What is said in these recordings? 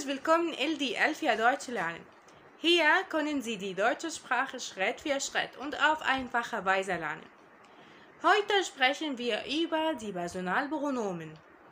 willkommen in LDL für Deutsch lernen. Hier können Sie die deutsche Sprache Schritt für Schritt und auf einfache Weise lernen. Heute sprechen wir über die Personalpronomen.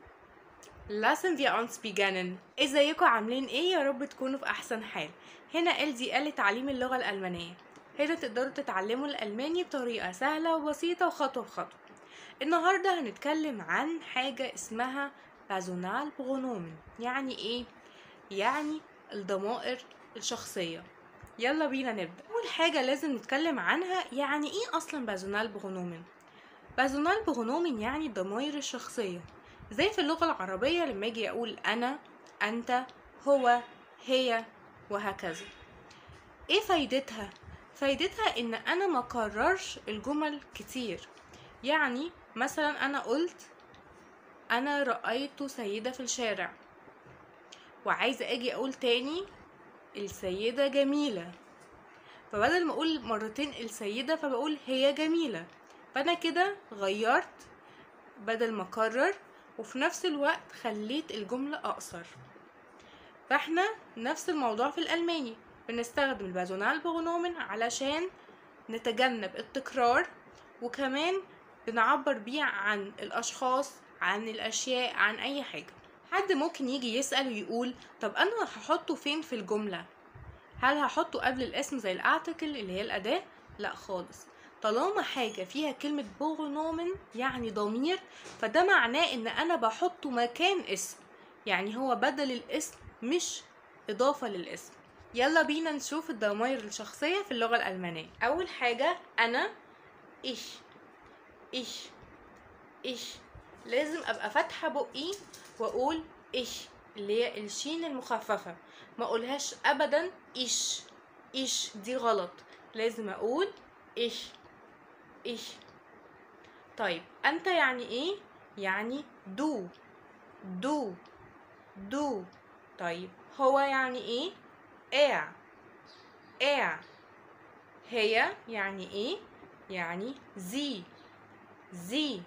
Lassen wir uns beginnen. ازيكم عاملين ايه يا رب تكونوا في احسن حال هنا LDL لتعليم اللغة الألمانية هنا تقدروا تتعلموا الألماني بطريقة سهلة وبسيطة وخطوة بخطوة النهاردة هنتكلم عن حاجة اسمها بازونال بغنومن يعني ايه؟ يعني الضمائر الشخصية يلا بينا نبدأ أول حاجة لازم نتكلم عنها يعني ايه أصلا بازونال بغنومن؟ بازونال بغنومن يعني الضمائر الشخصية زي في اللغة العربية لما اجي أقول أنا أنت هو هي وهكذا ايه فايدتها؟ فايدتها ان انا ما كررش الجمل كتير يعني مثلا انا قلت انا رأيت سيدة في الشارع وعايزة اجي اقول تاني السيدة جميلة فبدل ما اقول مرتين السيدة فبقول هي جميلة فانا كده غيرت بدل ما اكرر وفي نفس الوقت خليت الجملة اقصر فاحنا نفس الموضوع في الالماني بنستخدم البازونال بغنومن علشان نتجنب التكرار وكمان بنعبر بيه عن الأشخاص عن الأشياء عن أي حاجة حد ممكن يجي يسأل ويقول طب أنا هحطه فين في الجملة هل هحطه قبل الاسم زي الارتكل اللي هي الأداة لا خالص طالما حاجة فيها كلمة بغنومن يعني ضمير فده معناه ان انا بحطه مكان اسم يعني هو بدل الاسم مش اضافة للاسم يلا بينا نشوف الضمائر الشخصية في اللغة الألمانية أول حاجة أنا إيش إيش إيش لازم أبقى فاتحة بقي وأقول إيش اللي هي الشين المخففة ما أقولهاش أبدا إيش إيش دي غلط لازم أقول إيش إيش طيب أنت يعني إيه؟ يعني دو دو دو طيب هو يعني إيه؟ er er هي يعني ايه يعني زي زي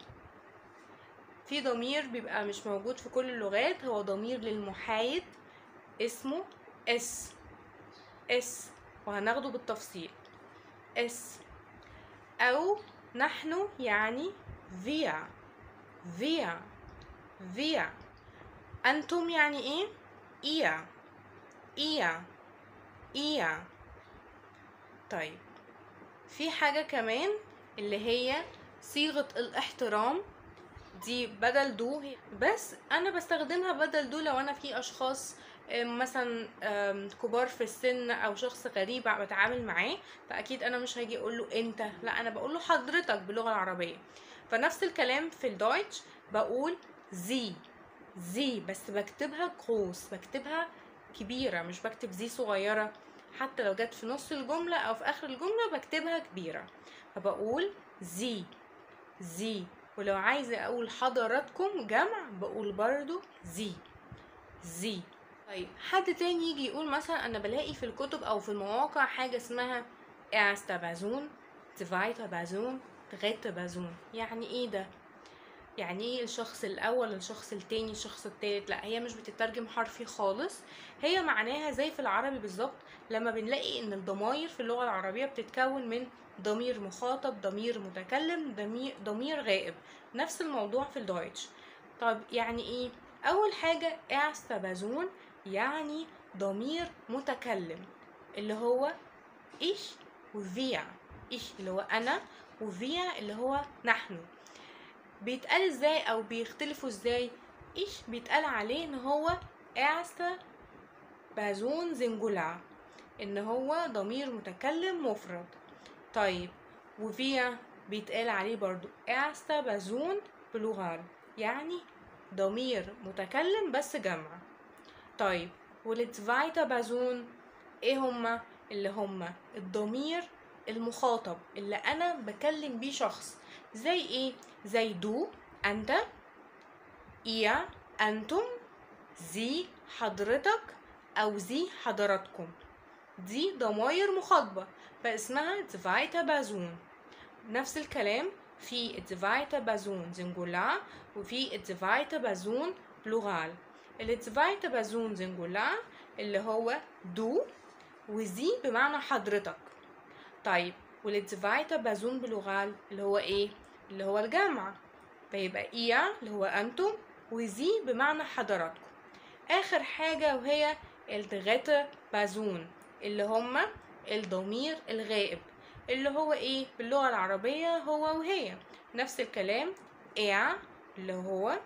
في ضمير بيبقى مش موجود في كل اللغات هو ضمير للمحايد اسمه اس اس وهناخده بالتفصيل اس او نحن يعني wir wir wir انتم يعني ايه ihr ihr إيا طيب في حاجة كمان اللي هي صيغة الاحترام دي بدل دو بس أنا بستخدمها بدل دو لو أنا في أشخاص مثلا كبار في السن أو شخص غريب بتعامل معاه فأكيد أنا مش هاجي أقول له أنت لا أنا بقول له حضرتك باللغة العربية فنفس الكلام في الدويتش بقول زي زي بس بكتبها كروس بكتبها كبيرة مش بكتب زي صغيرة حتى لو جت في نص الجملة أو في آخر الجملة بكتبها كبيرة فبقول زي زي ولو عايزة أقول حضراتكم جمع بقول برضو زي زي طيب حد تاني يجي يقول مثلا أنا بلاقي في الكتب أو في المواقع حاجة اسمها erster Person zweiter Person dritte Person يعني ايه ده؟ يعني ايه الشخص الاول الشخص التاني الشخص التالت لا هي مش بتترجم حرفي خالص هي معناها زي في العربي بالظبط لما بنلاقي ان الضمائر في اللغه العربيه بتتكون من ضمير مخاطب ضمير متكلم ضمير ضمير غائب نفس الموضوع في الدويتش طب يعني ايه اول حاجه erste Person يعني ضمير متكلم اللي هو ich وفيا ich اللي هو انا وفيا اللي هو نحن بيتقال ازاي او بيختلفوا ازاي ايش بيتقال عليه ان هو erste Person singular ان هو ضمير متكلم مفرد طيب وفيا بيتقال عليه برضو erste Person plural يعني ضمير متكلم بس جمع طيب والزفايتا بازون ايه هما اللي هما الضمير المخاطب اللي انا بكلم بيه شخص زي ايه زي دو انت ihr انتم زي حضرتك او زي حضراتكم دي ضماير مخاطبة فاسمها zweite Person نفس الكلام في zweite Person singular وفي zweite Person plural الزفايتا بازون زنجولا اللي هو دو وزي بمعنى حضرتك طيب والزفايتا بازون بلغال اللي هو ايه اللي هو الجمع فيبقى إيا اللي هو أنتم وزي بمعنى حضراتكم آخر حاجة وهي الدغتا بازون اللي هما الضمير الغائب اللي هو ايه باللغة العربية هو وهي نفس الكلام إيا اللي هو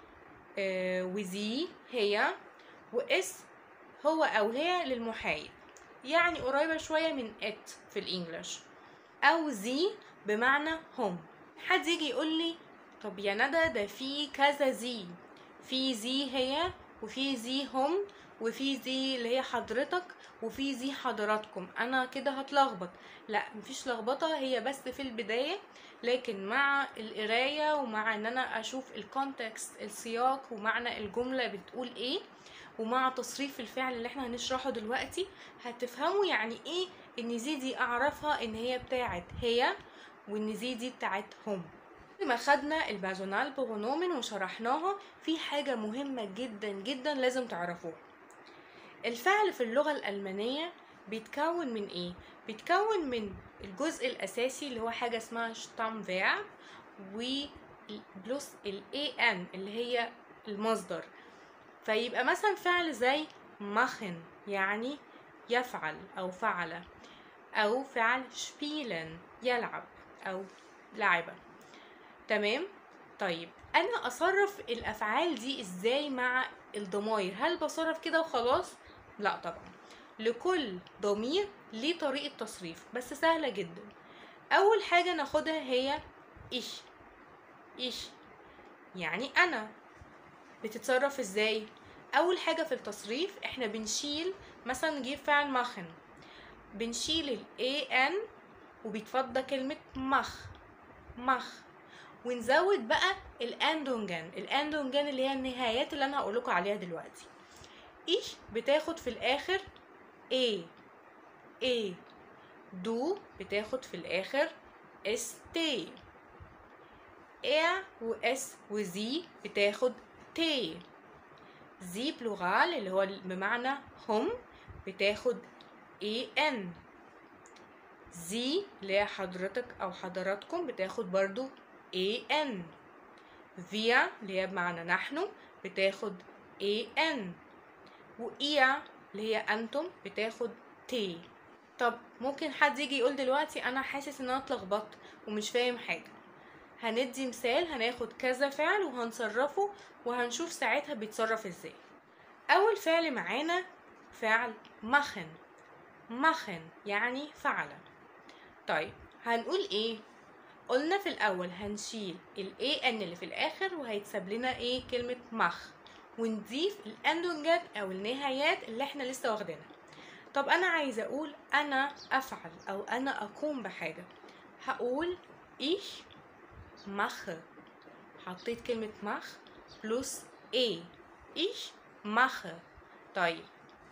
آه وزي هي واس هو أو هي للمحايد يعني قريبة شوية من ات في الإنجليش أو زي بمعنى هم حد يجي يقول لي طب يا ندى ده في كذا زي في زي هي وفي زي هم وفي زي اللي هي حضرتك وفي زي حضراتكم انا كده هتلخبط لا مفيش لخبطه هي بس في البدايه لكن مع القرايه ومع ان انا اشوف الكونتكست السياق ومعنى الجمله بتقول ايه ومع تصريف الفعل اللي احنا هنشرحه دلوقتي هتفهموا يعني ايه ان زي دي اعرفها ان هي بتاعت هي وان زي دي بتاعت هم ما خدنا البازونال بغنومن وشرحناها في حاجة مهمة جدا جدا لازم تعرفوها الفعل في اللغة الألمانية بيتكون من ايه؟ بيتكون من الجزء الأساسي اللي هو حاجة اسمها شتام فيرب و بلس ال an اللي هي المصدر فيبقى مثلا فعل زي machen يعني يفعل أو فعل أو فعل spielen يلعب أو لعبة تمام طيب انا اصرف الافعال دي ازاي مع الضماير هل بصرف كده وخلاص لا طبعا لكل ضمير ليه طريقه تصريف بس سهله جدا اول حاجه ناخدها هي ايش ايش يعني انا بتتصرف ازاي اول حاجه في التصريف احنا بنشيل مثلا نجيب فعل مخن بنشيل ال an وبيتفضل كلمه مخ مخ ونزود بقى الاندونجان الاندونجان اللي هي النهايات اللي انا هقول لكم عليها دلوقتي ايش بتاخد في الاخر ايه ايه دو بتاخد في الاخر اس تي er واس وزي بتاخد تي زي بلغال اللي هو بمعنى هم بتاخد اي ان زي اللي هي حضرتك او حضراتكم بتاخد برضو an wir اللي هي بمعنى نحن بتاخد an وإيا اللي هي أنتم بتاخد t طب ممكن حد يجي يقول دلوقتي أنا حاسس إن أنا اتلخبطت ومش فاهم حاجة هندي مثال هناخد كذا فعل وهنصرفه وهنشوف ساعتها بيتصرف ازاي أول فعل معانا فعل مخن مخن يعني فعل طيب هنقول ايه قلنا في الاول هنشيل ال an اللي في الاخر وهيتساب لنا ايه كلمة مخ ونضيف الاندونجات او النهايات اللي احنا لسه واخدينها طب انا عايزة اقول انا افعل او انا اقوم بحاجة هقول ich mache حطيت كلمة مخ بلس ايه ich mache طيب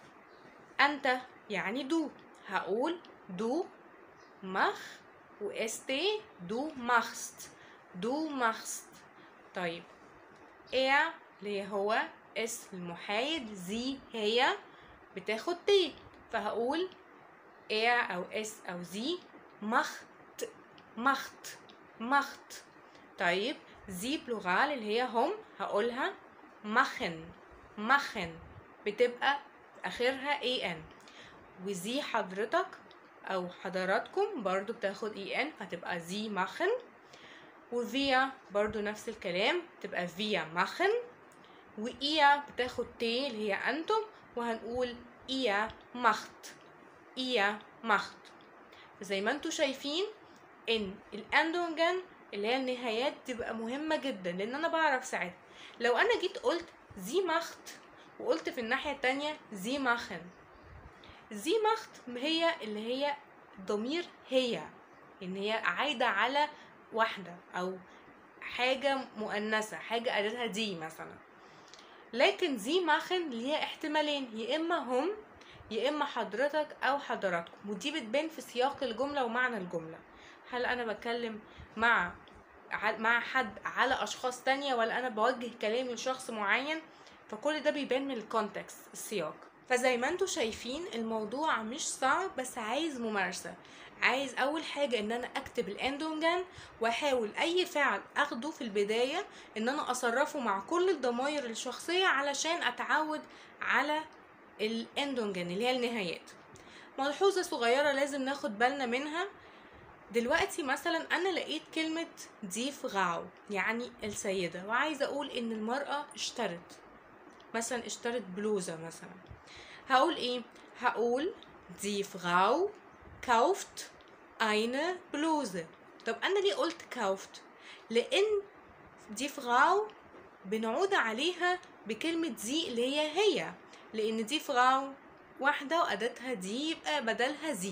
انت يعني دو هقول دو مخ و st du machst du machst طيب er اللي هو اس المحايد زي هي بتاخد تي فهقول er او اس او زي macht macht macht طيب زي بلغال اللي هي هم هقولها machen machen بتبقى اخرها ان وزي حضرتك او حضراتكم برضو بتاخد اي ان فتبقى زي ماخن وفيا برضو نفس الكلام تبقى فيا ماخن وإيا بتاخد تي اللي هي أنتم وهنقول إيا مخت إيا مخت زي ما انتوا شايفين ان الاندونجن اللي هي النهايات تبقى مهمة جدا لان انا بعرف ساعتها لو انا جيت قلت زي مخت وقلت في الناحية التانية زي ماخن زي مخت هي اللي هي ضمير هي ان هي عايدة على واحدة او حاجة مؤنثة حاجة أداتها دي مثلا لكن زي ماخن ليها احتمالين يا إما هم يا إما حضرتك أو حضراتكم ودي بتبان في سياق الجملة ومعنى الجملة هل أنا بتكلم مع مع حد على أشخاص تانية ولا أنا بوجه كلامي لشخص معين فكل ده بيبان من الكونتكست السياق فزي ما انتوا شايفين الموضوع مش صعب بس عايز ممارسة عايز اول حاجة ان انا اكتب الاندونجان واحاول اي فعل اخده في البداية ان انا اصرفه مع كل الضمائر الشخصية علشان اتعود على الاندونجان اللي هي النهايات ملحوظة صغيرة لازم ناخد بالنا منها دلوقتي مثلا انا لقيت كلمة دي فغاو يعني السيدة وعايزة اقول ان المرأة اشترت مثلا اشترت بلوزة مثلا هقول ايه هقول دي فغاو كاوفت eine بلوزة طب انا ليه قلت كاوفت لان دي فغاو بنعود عليها بكلمة زي اللي هي هي لان دي فغاو واحدة وأداتها دي يبقى بدلها زي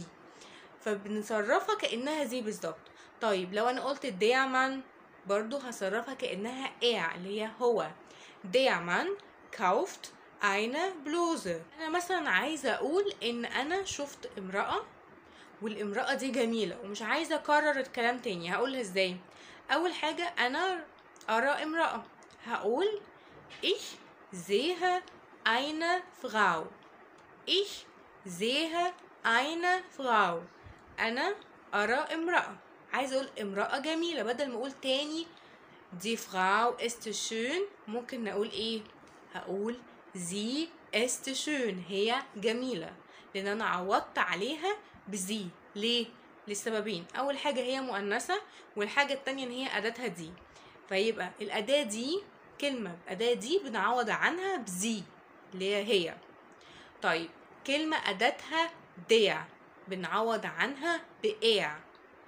فبنصرفها كأنها زي بالظبط طيب لو أنا قلت ديامان برضو هصرفها كأنها اع اللي هي هو ديامان كاوفت eine بلوزة أنا مثلا عايزة أقول إن أنا شفت امرأة والامرأة دي جميلة ومش عايزة أكرر الكلام تاني هقولها ازاي أول حاجة أنا أرى امرأة هقول ich sehe eine Frau ich sehe eine Frau أنا أرى امرأة عايزة أقول امرأة جميلة بدل ما أقول تاني دي Frau ist schön ممكن نقول إيه هقول sie ist schön هي جميلة لأن أنا عوضت عليها بزي ليه؟ لسببين أول حاجة هي مؤنثة والحاجة التانية إن هي أداتها دي فيبقى الأداة دي كلمة الأداة دي بنعوض عنها بزي اللي هي هي طيب كلمة أداتها ديع بنعوض عنها بإيع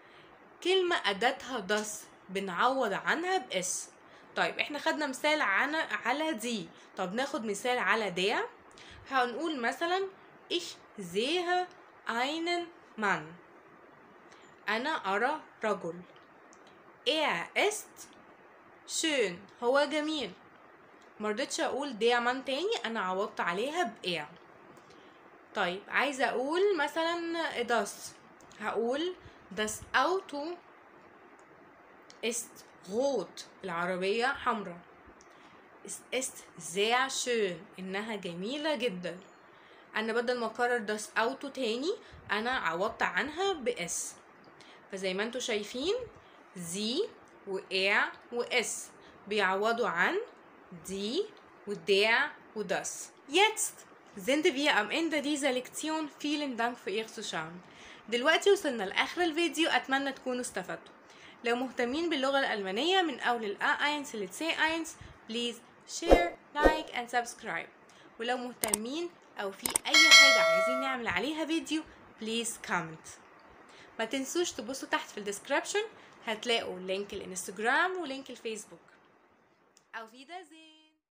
كلمة أداتها دس بنعوض عنها بإس طيب احنا خدنا مثال عن على دي طب ناخد مثال على ديع هنقول مثلا ich sehe einen Mann أنا أرى رجل er ist schön هو جميل مرضتش أقول der Mann تاني أنا عوضت عليها بإير طيب عايزة أقول مثلا das هقول das Auto ist rot العربية حمراء es ist sehr schön إنها جميلة جدا أنا بدل ما أكرر das Auto تاني أنا عوضت عنها بإس فزي ما انتوا شايفين sie وer وإس بيعوضوا عن die und der und das. Jetzt sind wir am Ende dieser Lektion. Vielen Dank für Ihr Zuschauen. دلوقتي وصلنا لآخر الفيديو أتمنى تكونوا استفدتوا. لو مهتمين باللغة الألمانية من أول ال A1 لل C1 please share, like and subscribe. ولو مهتمين أو في أي حاجة عايزين نعمل عليها فيديو please comment. ما تنسوش تبصوا تحت في الديسكريبشن هتلاقوا لينك الانستجرام ولينك الفيسبوك. Auf Wiedersehen!